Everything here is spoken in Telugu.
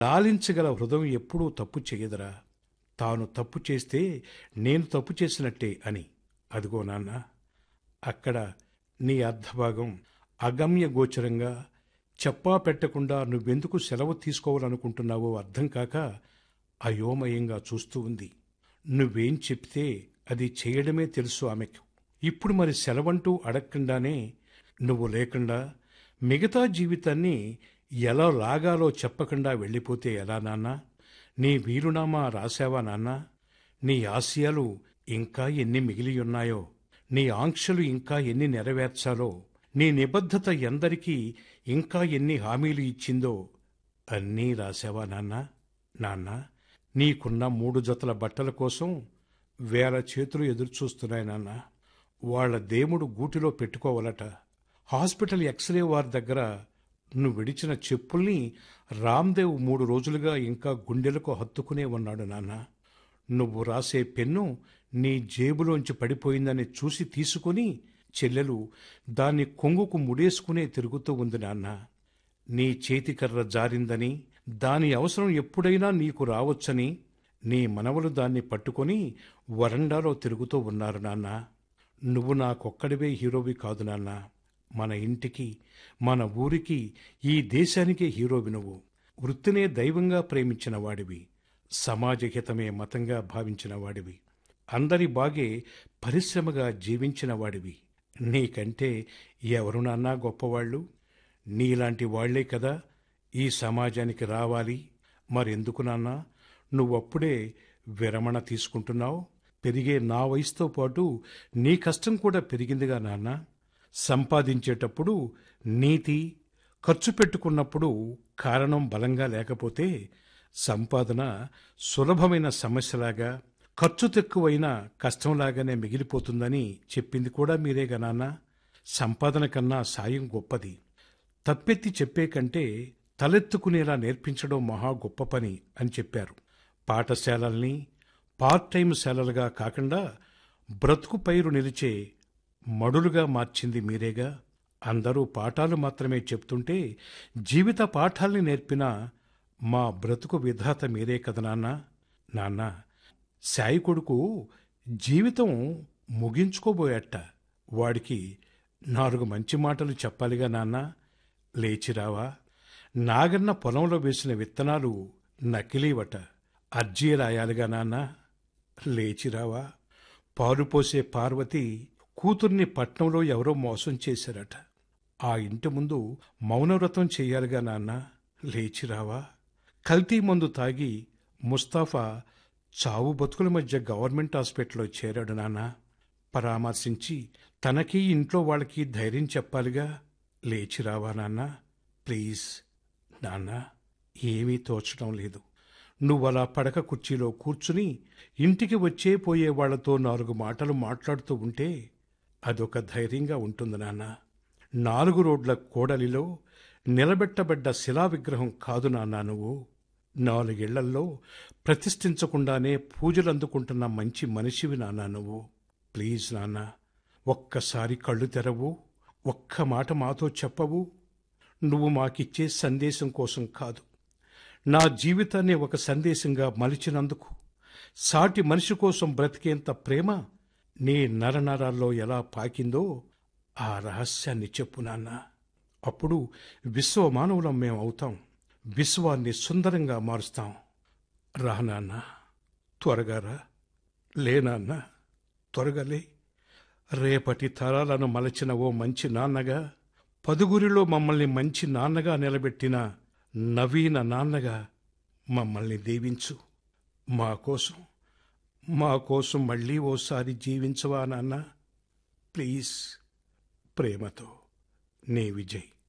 లాలించగల హృదయం ఎప్పుడూ తప్పు చేయదురా తాను తప్పు చేస్తే నేను తప్పు చేసినట్టే అని అదిగో నాన్న అక్కడ నీ అర్ధభాగం అగమ్య గోచరంగా చెప్పా పెట్టకుండా నువ్వెందుకు సెలవు తీసుకోవాలనుకుంటున్నావో అర్థం కాక అయోమయంగా చూస్తూ ఉంది నువ్వేం చెప్తే అది చేయడమే తెలుసు ఆమెకు ఇప్పుడు మరి సెలవంటూ అడగకుండానే నువ్వు లేకుండా మిగతా జీవితాన్ని ఎలా లాగాలో చెప్పకుండా వెళ్ళిపోతే ఎలా నాన్నా నీ వీలునామా రాశావా నాన్నా నీ ఆశయాలు ఇంకా ఎన్ని మిగిలి ఉన్నాయో నీ ఆంక్షలు ఇంకా ఎన్ని నెరవేర్చాలో నీ నిబద్ధత ఎందరికీ ఇంకా ఎన్ని హామీలు ఇచ్చిందో అన్నీ రాశావా నాన్న నాన్న నీకున్న మూడు జతల బట్టల కోసం వేల చేతులు ఎదురుచూస్తున్నాయి నాన్న వాళ్ళ దేవుడు గూటిలో పెట్టుకోవాలట హాస్పిటల్ ఎక్స్రే వారి దగ్గర నువ్వు విడిచిన చెప్పుల్ని రామ్దేవ్ మూడు రోజులుగా ఇంకా గుండెలకు హత్తుకునే ఉన్నాడు నాన్న నువ్వు రాసే పెన్ను నీ జేబులోంచి పడిపోయిందని చూసి తీసుకుని చెల్లెలు దాన్ని కొంగుకు ముడేసుకునే తిరుగుతూ ఉంది నాన్న నీ చేతికర్ర జారిందని దాని అవసరం ఎప్పుడైనా నీకు రావచ్చని నీ మనవలు దాన్ని పట్టుకొని వరండాలో తిరుగుతూ ఉన్నారు నాన్న నువ్వు నాకొక్కడివే హీరోవి కాదు నాన్న మన ఇంటికి మన ఊరికి ఈ దేశానికే హీరోవి నువ్వు వృత్తినే దైవంగా ప్రేమించిన వాడివి సమాజహితమే మతంగా భావించిన వాడివి అందరి బాగే పరిశ్రమగా జీవించిన వాడివి నీకంటే ఎవరు నాన్నా గొప్పవాళ్ళు నీలాంటి వాళ్లే కదా ఈ సమాజానికి రావాలి మరెందుకు నాన్నా నువ్వప్పుడే విరమణ తీసుకుంటున్నావు పెరిగే నా వయసుతో పాటు నీ కష్టం కూడా పెరిగిందిగా నాన్న సంపాదించేటప్పుడు నీతి ఖర్చు పెట్టుకున్నప్పుడు కారణం బలంగా లేకపోతే సంపాదన సులభమైన సమస్యలాగా ఖర్చు తక్కువైన కష్టంలాగానే మిగిలిపోతుందని చెప్పింది కూడా మీరేగా నాన్న సంపాదన కన్నా సాయం గొప్పది తప్పెత్తి చెప్పే కంటే తలెత్తుకునేలా నేర్పించడం మహా గొప్ప పని అని చెప్పారు పాఠశాలల్ని పార్ట్ టైం శాలలుగా కాకుండా బ్రతుకు పైరు నిలిచే మడులుగా మార్చింది మీరేగా అందరూ పాఠాలు మాత్రమే చెప్తుంటే జీవిత పాఠాల్ని నేర్పిన మా బ్రతుకు విధాత మీరే కదా నాన్న నాన్న సాయి కొడుకు జీవితం ముగించుకోబోయట వాడికి నాలుగు మంచి మాటలు చెప్పాలిగా నాన్న లేచిరావా నాగన్న పొలంలో వేసిన విత్తనాలు నకిలీవట అర్జీ రాయాలిగా నాన్న లేచిరావా పాలు పోసే పార్వతి కూతుర్ని పట్నంలో ఎవరో మోసం చేశారట ఆ ఇంటి ముందు మౌనవ్రతం చెయ్యాలిగా నాన్న లేచిరావా కల్తీ మందు తాగి ముస్తాఫా చావు బతుకుల మధ్య గవర్నమెంట్ హాస్పిటల్లో చేరాడు నాన్న పరామర్శించి తనకి ఇంట్లో వాళ్ళకి ధైర్యం చెప్పాలిగా లేచిరావా నాన్న ప్లీజ్ నాన్న ఏమీ తోచడం లేదు నువ్వలా పడక కుర్చీలో కూర్చుని ఇంటికి వచ్చే పోయే వాళ్లతో నాలుగు మాటలు మాట్లాడుతూ ఉంటే అదొక ధైర్యంగా ఉంటుంది నాన్న నాలుగు రోడ్ల కోడలిలో నిలబెట్టబడ్డ శిలా విగ్రహం కాదు నాన్న నువ్వు నాలుగేళ్లల్లో ప్రతిష్ఠించకుండానే పూజలు అందుకుంటున్న మంచి మనిషివి నాన్న నువ్వు ప్లీజ్ నాన్న ఒక్కసారి కళ్ళు తెరవు ఒక్క మాట మాతో చెప్పవు నువ్వు మాకిచ్చే సందేశం కోసం కాదు నా జీవితాన్ని ఒక సందేశంగా మలిచినందుకు సాటి మనిషి కోసం బ్రతికేంత ప్రేమ నీ నరనరాల్లో ఎలా పాకిందో ఆ రహస్యాన్ని చెప్పు నాన్న అప్పుడు విశ్వ మానవులం మేం అవుతాం విశ్వాన్ని సుందరంగా మారుస్తాం రా నాన్న త్వరగా రా లే నాన్న త్వరగా లే రేపటి తరాలను మలచిన ఓ మంచి నాన్నగా పదుగురిలో మమ్మల్ని మంచి నాన్నగా నిలబెట్టిన నవీన నాన్నగా మమ్మల్ని దీవించు మా కోసం మా కోసం మళ్ళీ ఓసారి జీవించవా నాన్న ప్లీజ్ ప్రేమతో నీ విజయ్